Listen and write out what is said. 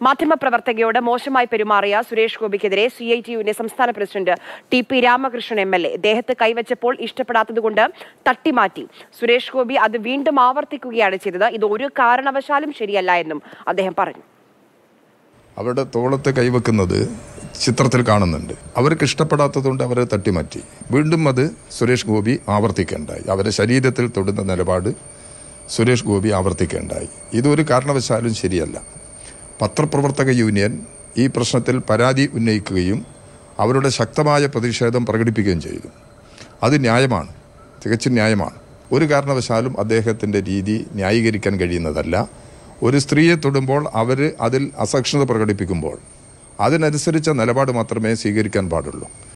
മാധ്യമപ്രവർത്തകയോട് മോശമായി പെരുമാറിയ സുരേഷ് ഗോപിക്കെതിരെ സി ഐ ടി യുവിന്റെ സംസ്ഥാന president T P Ramakrishnan M L A ദേഹത്ത് കൈവച്ചപ്പോൾ ഇഷ്ടപ്പെടാത്തതുകൊണ്ട് തട്ടിമാറ്റി സുരേഷ് ഗോപി അത് വീണ്ടും ആവർത്തിക്കുകയാണ് ചെയ്തത് ഇത് ഒരു കാരണവശാലും ശരിയല്ല എന്നും അദ്ദേഹം പറഞ്ഞു അവരുടെ തോളത്ത് കൈവെക്കുന്നത് ചിത്രത്തിൽ കാണുന്നുണ്ട് അവർക്ക് ഇഷ്ടപ്പെടാത്തതുകൊണ്ട് അവരെ തട്ടിമാറ്റി വീണ്ടും അത് സുരേഷ് ഗോപി ആവർത്തിക്കേണ്ടായി അവരുടെ ശരീരത്തിൽ തൊടുന്ന നിലപാട് സുരേഷ് ഗോപി ആവർത്തിക്കേണ്ടായി ഇതൊരു കാരണവശാലും ശരിയല്ല പത്രപ്രവർത്തക യൂണിയൻ ഈ പ്രശ്നത്തിൽ പരാതി ഉന്നയിക്കുകയും അവരുടെ ശക്തമായ പ്രതിഷേധം പ്രകടിപ്പിക്കുകയും ചെയ്തു അത് ന്യായമാണ് തികച്ചും ന്യായമാണ് ഒരു കാരണവശാലും അദ്ദേഹത്തിൻ്റെ രീതി ന്യായീകരിക്കാൻ കഴിയുന്നതല്ല ഒരു സ്ത്രീയെ തൊടുമ്പോൾ അവർ അതിൽ അസഹിഷ്ണുത പ്രകടിപ്പിക്കുമ്പോൾ അതിനനുസരിച്ച നിലപാട് മാത്രമേ സ്വീകരിക്കാൻ പാടുള്ളൂ